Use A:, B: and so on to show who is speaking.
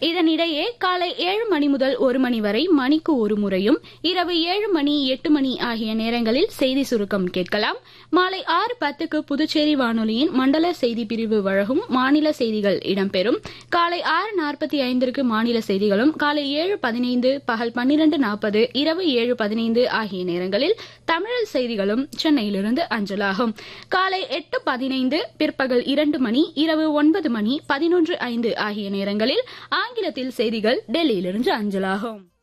A: இதனிடையே காலை ஏழு மணி முதல் ஒரு மணி வரை மணிக்கு ஒரு முறையும் இரவு ஏழு மணி எட்டு மணி ஆகிய நேரங்களில் செய்தி சுருக்கம் கேட்கலாம் மாலை ஆறு பத்துக்கு புதுச்சேரி வானொலியின் மண்டல செய்தி பிரிவு வழங்கும் மாநில செய்திகள் இடம்பெறும் காலை ஆறு நாற்பத்தி ஐந்திற்கு மாநில செய்திகளும் காலை ஏழு பதினைந்து பகல் பன்னிரண்டு நாற்பது இரவு ஏழு பதினைந்து ஆகிய நேரங்களில் தமிழ் செய்திகளும் சென்னையிலிருந்து அஞ்சலாகும் காலை எட்டு பதினைந்து பிற்பகல் இரண்டு மணி இரவு ஒன்பது மணி பதினொன்று ஐந்து ஆகிய நேரங்களில் ஆங்கிலத்தில் செய்திகள் டெல்லியிலிருந்து அஞ்சலாகும்